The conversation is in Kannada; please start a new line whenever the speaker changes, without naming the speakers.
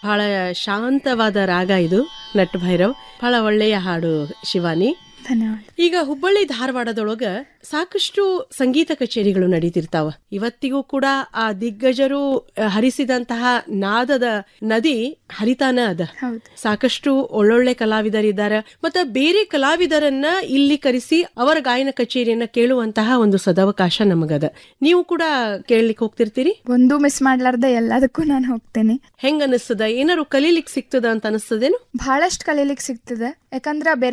ಬಹಳ ಶಾಂತವಾದ ರಾಗ ಇದು ನಟ್ ಭೈರವ್ ಬಹಳ ಒಳ್ಳೆಯ ಹಾಡು ಶಿವಾನಿ
ಧನ್ಯವಾದ
ಈಗ ಹುಬ್ಬಳ್ಳಿ ಧಾರವಾಡದೊಳಗ ಸಾಕಷ್ಟು ಸಂಗೀತ ಕಚೇರಿಗಳು ನಡೀತಿರ್ತಾವ ಇವತ್ತಿಗೂ ಕೂಡ ಆ ದಿಗ್ಗಜರು ಅಹ್, ಹರಿಸಿದಂತಹ ನಾದದ ನದಿ ಹರಿತಾನ ಅದ
ಹೌದು
ಸಾಕಷ್ಟು ಒಳ್ಳೊಳ್ಳೆ ಕಲಾವಿದರಿದ್ದಾರೆ ಮತ್ತೆ ಬೇರೆ ಕಲಾವಿದರನ್ನ ಇಲ್ಲಿ ಕರೆಸಿ ಅವರ ಗಾಯನ ಕಚೇರಿಯನ್ನ ಕೇಳುವಂತಹ ಒಂದು ಸದವಕಾಶ ನಮಗದ ನೀವು ಕೂಡ ಕೇಳಲಿಕ್ಕೆ ಹೋಗ್ತಿರ್ತೀರಿ
ಒಂದು ಮಿಸ್ ಮಾಡ್ಲಾರ್ದೆ ಎಲ್ಲದಕ್ಕೂ ನಾನು ಹೋಗ್ತೇನೆ
ಹೆಂಗ ಅನಿಸ್ತದ ಏನಾರು ಕಲೀಲಿಕ್ ಸಿಗ್ತದ ಅಂತ ಅನಿಸ್ತದೇನು
ಬಹಳಷ್ಟು ಕಲೀಲಿಕ್ಕೆ ಸಿಗ್ತದೆ ಯಾಕಂದ್ರೆ ಬೇರೆ